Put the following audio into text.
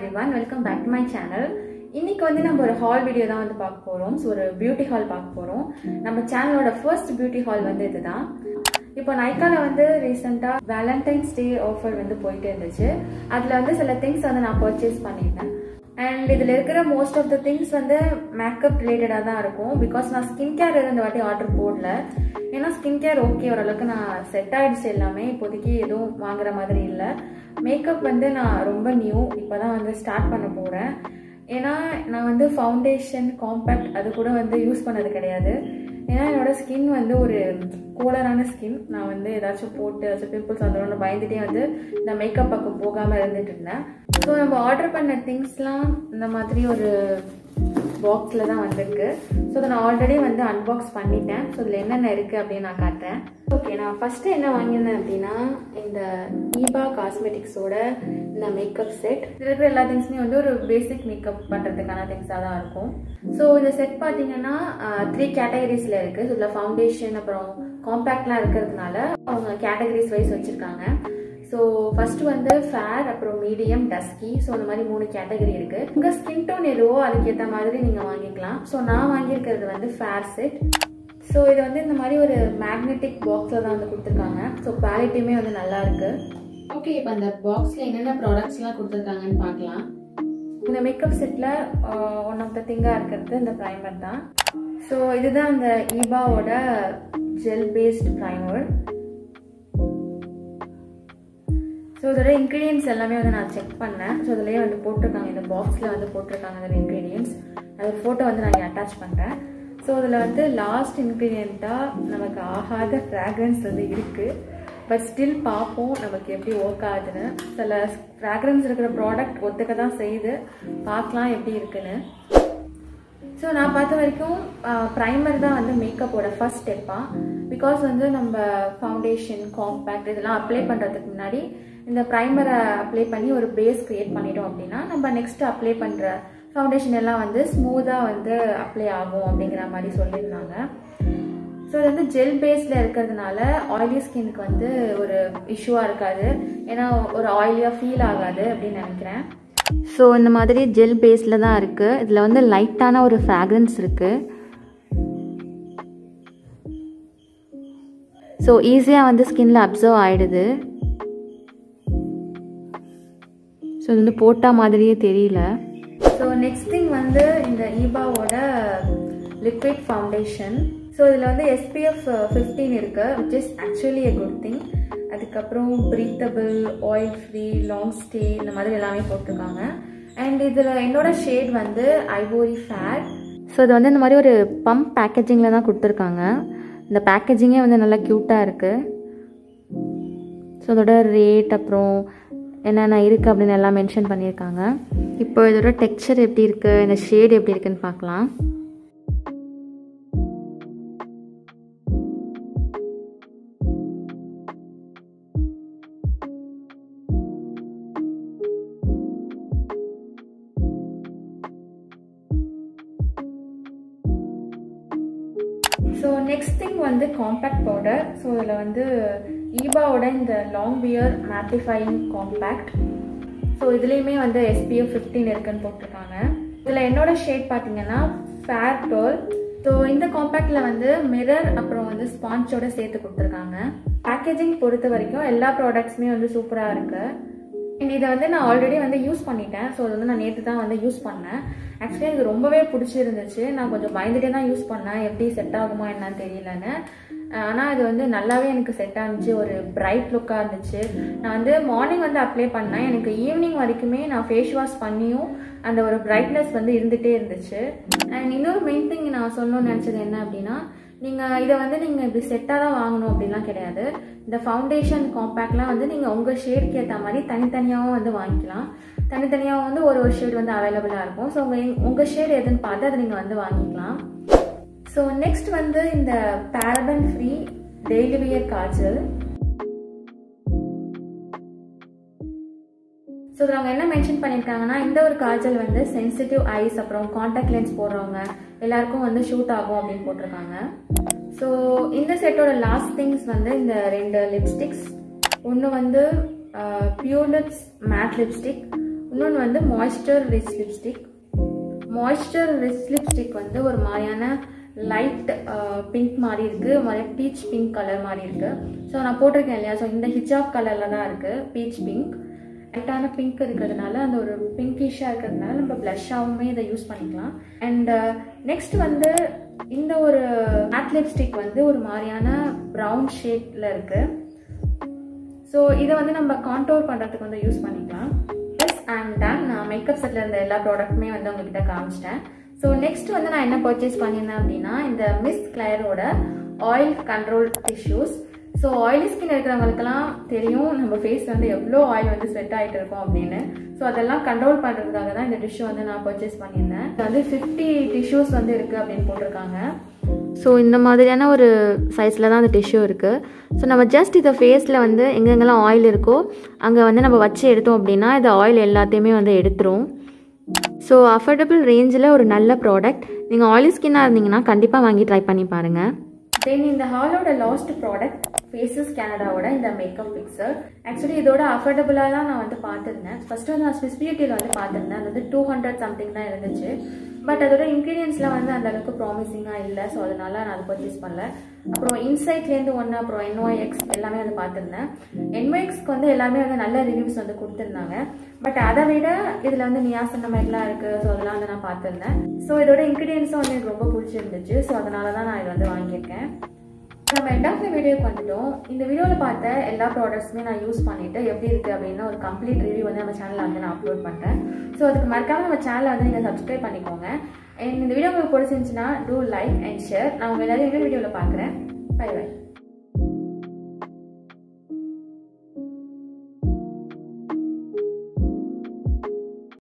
everyone welcome back to my channel இன்னைக்கு வந்து நம்ம ஒரு ஹால் வீடியோ தான் வந்து பார்க்க போகிறோம் ஸோ ஒரு பியூட்டி ஹால் பார்க்க போகிறோம் நம்ம சேனலோட ஃபர்ஸ்ட் பியூட்டி ஹால் வந்து இதுதான் இப்போ நைக்கால வந்து ரீசெண்டாக வேலண்டைன்ஸ் டே ஆஃபர் வந்து போயிட்டு இருந்துச்சு அதில் வந்து சில திங்ஸ் வந்து நான் பர்ச்சேஸ் பண்ணியிருந்தேன் அண்ட் இதில் இருக்கிற மோஸ்ட் ஆஃப் த திங்ஸ் வந்து மேக்கப் ரிலேட்டடாக தான் இருக்கும் பிகாஸ் நான் ஸ்கின் கேர் எதுவும் இந்த வாட்டி ஆர்டர் போடல ஏன்னா ஸ்கின் கேர் ஓகே ஓரளவுக்கு நான் செட் ஆயிடுச்சு எல்லாமே இப்போதைக்கு எதுவும் வாங்குற மாதிரி இல்லை மேக்கப் வந்து நான் ரொம்ப நியூ இப்போ தான் வந்து ஸ்டார்ட் பண்ண போகிறேன் ஏன்னா நான் வந்து ஃபவுண்டேஷன் காம்பேக்ட் அது கூட வந்து யூஸ் பண்ணது கிடையாது ஏன்னா என்னோட ஸ்கின் வந்து ஒரு கூலரான ஸ்கின் நான் வந்து ஏதாச்சும் போட்டு ஏதாச்சும் பிம்பிள்ஸ் வந்துடும் பயந்துட்டே வந்து இந்த மேக்கப் பக்கம் போகாமல் இருந்துட்டு இருந்தேன் ஸோ நம்ம ஆர்டர் பண்ண திங்ஸ்லாம் இந்த மாதிரி ஒரு பாக்ஸில் தான் வந்திருக்கு ஸோ அதை நான் ஆல்ரெடி வந்து அன்பாக்ஸ் பண்ணிட்டேன் ஸோ இதில் என்னென்ன இருக்குது அப்படின்னு நான் காட்டுறேன் ஓகே நான் ஃபஸ்ட்டு என்ன வாங்கியிருந்தேன் அப்படின்னா இந்த ஈபா காஸ்மெட்டிக்ஸோட இந்த மேக்கப் செட் இதில் இருக்கிற எல்லா திங்ஸுமே வந்து ஒரு பேசிக் மேக்கப் பண்ணுறதுக்கான திங்ஸாக தான் இருக்கும் ஸோ இந்த செட் பார்த்தீங்கன்னா த்ரீ கேட்டகரிஸில் இருக்குது ஸோ இதில் ஃபவுண்டேஷன் அப்புறம் காம்பேக்ட்லாம் இருக்கிறதுனால அவங்க கேட்டகரிஸ் வைஸ் வச்சுருக்காங்க ஸோ ஃபர்ஸ்ட் வந்து ஃபேர் அப்புறம் மீடியம் டஸ்கி ஸோ அந்த மாதிரி மூணு கேட்டகரி இருக்கு உங்கள் ஸ்கின் டோன் எதுவோ அதுக்கேற்ற மாதிரி நீங்கள் வாங்கிக்கலாம் ஸோ நான் வாங்கியிருக்கிறது வந்து ஃபேர் செட் ஸோ இது வந்து இந்த மாதிரி ஒரு மேக்னெட்டிக் பாக்ஸில் தான் வந்து கொடுத்துருக்காங்க ஸோ குவாலிட்டியுமே வந்து நல்லா இருக்கு ஓகே இப்போ அந்த பாக்ஸில் என்னென்ன ப்ராடக்ட்ஸ்லாம் கொடுத்துருக்காங்கன்னு பார்க்கலாம் இந்த மேக்கப் செட்டில் ஒன் ஆஃப் த திங்காக இருக்கிறது இந்த ப்ரைமர் தான் ஸோ இதுதான் அந்த ஈபாவோட ஜெல் பேஸ்ட் ப்ரைமர் ஸோ இதோட இன்க்ரீடியன்ஸ் எல்லாமே வந்து நான் செக் பண்ணேன் ஸோ இதுலேயே வந்து போட்டிருக்காங்க இந்த பாக்ஸில் வந்து போட்டிருக்காங்க அதோட இன்க்ரீடியன்ஸ் அது ஒரு ஃபோட்டோ வந்து நான் அட்டாச் பண்ணுறேன் ஸோ இதில் வந்து லாஸ்ட் இன்க்ரீடியண்ட்டாக நமக்கு ஆகாத ஃப்ராக்ரன்ஸ் வந்து இருக்குது பட் ஸ்டில் பார்ப்போம் நமக்கு எப்படி ஒர்க் ஆகுதுன்னு சில ஃப்ராக்ரன்ஸ் இருக்கிற ப்ராடக்ட் ஒத்துக்க தான் செய்யுது பார்க்கலாம் எப்படி இருக்குன்னு ஸோ நான் பார்த்த வரைக்கும் ப்ரைமர் தான் வந்து மேக்கப்போட ஃபர்ஸ்ட் ஸ்டெப்பாக பிகாஸ் வந்து நம்ம ஃபவுண்டேஷன் காம்பேக்ட் இதெல்லாம் அப்ளை பண்ணுறதுக்கு முன்னாடி இந்த ப்ரைமரை அப்ளை பண்ணி ஒரு பேஸ் க்ரியேட் பண்ணிட்டோம் அப்படின்னா நம்ம நெக்ஸ்ட் அப்ளை பண்ணுற ஃபவுண்டேஷன் எல்லாம் வந்து ஸ்மூத்தாக வந்து அப்ளை ஆகும் அப்படிங்கிற மாதிரி சொல்லியிருந்தாங்க ஸோ இது வந்து ஜெல் பேஸில் இருக்கிறதுனால ஆயிலி ஸ்கின்னுக்கு வந்து ஒரு இஷ்யூவாக இருக்காது ஏன்னா ஒரு ஆயிலியாக ஃபீல் ஆகாது அப்படின்னு நினைக்கிறேன் ஸோ இந்த மாதிரி ஜெல் பேஸில் தான் இருக்குது இதில் வந்து லைட்டான ஒரு ஃப்ராக்ரன்ஸ் இருக்குது ஸோ ஈஸியாக வந்து ஸ்கின்ல அப்சர்வ் ஆகிடுது ஸோ இது வந்து போட்டால் மாதிரியே தெரியல ஸோ நெக்ஸ்ட் திங் வந்து இந்த ஈபாவோட லிக்விட் ஃபவுண்டேஷன் ஸோ இதில் வந்து எஸ்பிஎஃப் ஃபிஃப்டீன் இருக்குது which is actually a good thing அதுக்கப்புறம் breathable oil free long stay இந்த மாதிரி எல்லாமே போட்டிருக்காங்க அண்ட் இதில் என்னோட ஷேட் வந்து ஐவோரி ஃபேட் ஸோ இது வந்து இந்த மாதிரி ஒரு பம்ப் பேக்கேஜிங்கில் தான் கொடுத்துருக்காங்க இந்த பேக்கேஜிங்கே வந்து நல்லா க்யூட்டாக இருக்குது ஸோ அதோட ரேட் அப்புறம் என்னென்ன இருக்குது அப்படின்னு எல்லாம் மென்ஷன் பண்ணியிருக்காங்க இப்போ இதோட டெக்ஸ்சர் எப்படி இருக்குது இந்த ஷேட் எப்படி இருக்குன்னு பார்க்கலாம் ஸோ நெக்ஸ்ட் திங் வந்து காம்பேக்ட் பவுடர் ஸோ இதில் வந்து ஈபாவோட இந்த long wear mattifying compact so இதுலேயுமே வந்து எஸ்பிஎஃப் ஃபிஃப்டீன் இருக்குன்னு போட்டிருக்காங்க இதில் என்னோட ஷேட் பார்த்தீங்கன்னா ஃபேர் டோல் ஸோ இந்த காம்பேக்டில் வந்து மிரர் அப்புறம் வந்து ஸ்பான்ச்சோட சேர்த்து கொடுத்துருக்காங்க பேக்கேஜிங் பொறுத்த வரைக்கும் எல்லா ப்ராடக்ட்ஸுமே வந்து சூப்பராக இருக்குது அண்ட் இதை வந்து நான் ஆல்ரெடி வந்து யூஸ் பண்ணிட்டேன் ஸோ அது வந்து நான் நேற்று தான் வந்து யூஸ் பண்ணேன் ஆக்சுவலி எனக்கு ரொம்பவே பிடிச்சிருந்துச்சு நான் கொஞ்சம் பயந்துட்டே தான் யூஸ் பண்ணேன் எப்படி செட் ஆகுமா என்னன்னு தெரியலன்னு ஆனால் இது வந்து நல்லாவே எனக்கு செட் ஆனிச்சு ஒரு பிரைட் லுக்காக இருந்துச்சு நான் வந்து மார்னிங் வந்து அப்ளை பண்ணேன் எனக்கு ஈவினிங் வரைக்குமே நான் ஃபேஸ் வாஷ் பண்ணியும் அந்த ஒரு பிரைட்னஸ் வந்து இருந்துகிட்டே இருந்துச்சு அண்ட் இன்னொரு மெயின் திங் நான் சொல்லணும்னு நினச்சது என்ன அப்படின்னா நீங்கள் இதை வந்து நீங்கள் இப்படி செட்டாக தான் வாங்கணும் அப்படின்லாம் கிடையாது இந்த ஃபவுண்டேஷன் காம்பேக்ட்லாம் வந்து நீங்கள் உங்கள் ஷேடுக்கு ஏற்ற மாதிரி தனித்தனியாகவும் வந்து வாங்கிக்கலாம் தனித்தனியாக வந்து ஒரு ஒரு ஷேட் வந்து அவைலபிளாக இருக்கும் ஸோ உங்கள் உங்கள் ஷேட் எதுன்னு பார்த்து அதை நீங்கள் வந்து வாங்கிக்கலாம் ஸோ நெக்ஸ்ட் வந்து இந்த paraben free daily wear kajal so இதில் அவங்க என்ன மென்ஷன் பண்ணியிருக்காங்கன்னா இந்த ஒரு காஜல் வந்து சென்சிட்டிவ் ஐஸ் அப்புறம் காண்டாக்ட் லென்ஸ் போடுறவங்க எல்லாருக்கும் வந்து ஷூட் ஆகும் அப்படின்னு போட்டிருக்காங்க ஸோ இந்த செட்டோட லாஸ்ட் திங்ஸ் வந்து இந்த ரெண்டு லிப்ஸ்டிக்ஸ் ஒன்று வந்து பியூர்லட்ஸ் மேட் லிப்ஸ்டிக் இன்னொன்று வந்து moisture rich lipstick moisture rich lipstick வந்து ஒரு மாதிரியான லைட் பிங்க் மாதிரி இருக்குது ஒரு மாதிரி பீச் பிங்க் கலர் மாதிரி இருக்குது ஸோ நான் போட்டிருக்கேன் இல்லையா ஸோ இந்த ஹிஜாப் கலரில் தான் இருக்குது பீச் பிங்க் லைட்டான பிங்க் இருக்கிறதுனால அந்த ஒரு பிங்கிஷாக இருக்கிறதுனால நம்ம ப்ளஷ்ஷாகவுமே இதை யூஸ் பண்ணிக்கலாம் அண்ட் நெக்ஸ்ட் வந்து இந்த ஒரு மேட் லிப்ஸ்டிக் வந்து ஒரு மாதிரியான ப்ரௌன் ஷேப்பில் இருக்குது ஸோ இதை வந்து நம்ம கான்டோர் பண்ணுறதுக்கு வந்து யூஸ் பண்ணிக்கலாம் எஸ் ஐம் டன் நான் மேக்கப் செட்டில் இருந்த எல்லா ப்ராடக்ட்டுமே வந்து உங்ககிட்ட காமிச்சிட்டேன் ஸோ நெக்ஸ்ட் வந்து நான் என்ன பர்ச்சேஸ் பண்ணியிருந்தேன் அப்படின்னா இந்த மிஸ் கிளையரோட oil control tissues so oily skin இருக்கிறவங்களுக்குலாம் தெரியும் நம்ம ஃபேஸில் வந்து எவ்வளோ ஆயில் வந்து ஸ்வெட் ஆகிட்டு இருக்கும் அப்படின்னு ஸோ அதெல்லாம் கண்ட்ரோல் பண்ணுறதுக்காக தான் இந்த டிஷ்யூ வந்து நான் பர்ச்சேஸ் பண்ணியிருந்தேன் இது வந்து ஃபிஃப்டி டிஷ்யூஸ் வந்து இருக்குது அப்படின்னு போட்டிருக்காங்க ஸோ இந்த மாதிரியான ஒரு சைஸில் தான் அந்த டிஷ்யூ இருக்குது ஸோ நம்ம ஜஸ்ட் இதை ஃபேஸில் வந்து எங்கெங்கெல்லாம் ஆயில் இருக்கோ அங்கே வந்து நம்ம வச்சு எடுத்தோம் அப்படின்னா இந்த ஆயில் எல்லாத்தையுமே வந்து எடுத்துரும் ஸோ அஃபோர்டபுள் ரேஞ்சில் ஒரு நல்ல ப்ராடக்ட் நீங்கள் ஆயிலி ஸ்கின்னாக இருந்தீங்கன்னா கண்டிப்பாக வாங்கி ட்ரை பண்ணி பாருங்கள் தென் இந்த ஹாலோட லாஸ்ட் ப்ராடக்ட் ஃபேஸஸ் கேனடாவோட இந்த மேக்கப் பிக்சர் ஆக்சுவலி இதோட அஃபோர்டபுளாக தான் நான் வந்து பார்த்துருந்தேன் ஃபஸ்ட்டு வந்து நான் ஸ்விஸ் பியூட்டியில் வந்து பார்த்துருந்தேன் அது வந்து டூ ஹண்ட்ரட் சம்திங் தான் இருந்துச்சு பட் அதோட இன்க்ரீடியன்ஸ்லாம் வந்து அந்த அளவுக்கு ப்ராமிசிங்காக இல்லை ஸோ அதனால நான் அதை பர்ச்சேஸ் பண்ணல அப்புறம் இன்சைட்லேருந்து ஒன்று அப்புறம் என்ஒய்எக்ஸ் எல்லாமே வந்து பார்த்துருந்தேன் என்ஒய்எக்ஸ்க்கு வந்து எல்லாமே வந்து நல்ல ரிவ்யூஸ் வந்து கொடுத்துருந்தாங்க பட் அதை விட இதில் வந்து நியாசன் மாதிரிலாம் இருக்குது ஸோ அதெல்லாம் வந்து நான் பார்த்துருந்தேன் ஸோ இதோட இன்க்ரீடியன்ஸும் வந்து எனக்கு ரொம்ப பிடிச்சிருந்துச்சு ஸோ அதனால தான் நான் இதை வந்து வாங்கியிருக்கேன் நம்ம எண்ட் ஆஃப் த வீடியோக்கு வந்துட்டோம் இந்த வீடியோவில் பார்த்த எல்லா ப்ராடக்ட்ஸுமே நான் யூஸ் பண்ணிவிட்டு எப்படி இருக்குது அப்படின்னு ஒரு கம்ப்ளீட் ரிவ்யூ வந்து நம்ம சேனலில் வந்து நான் அப்லோட் பண்ணுறேன் ஸோ அதுக்கு மறக்காமல் நம்ம சேனலை வந்து நீங்கள் சப்ஸ்கிரைப் பண்ணிக்கோங்க அண்ட் இந்த வீடியோ உங்களுக்கு பிடிச்சிருந்துச்சுன்னா டூ லைக் அண்ட் ஷேர் நான் உங்கள் எல்லாரும் இன்னொரு வீடியோவில் பார்க்குறேன் பை பை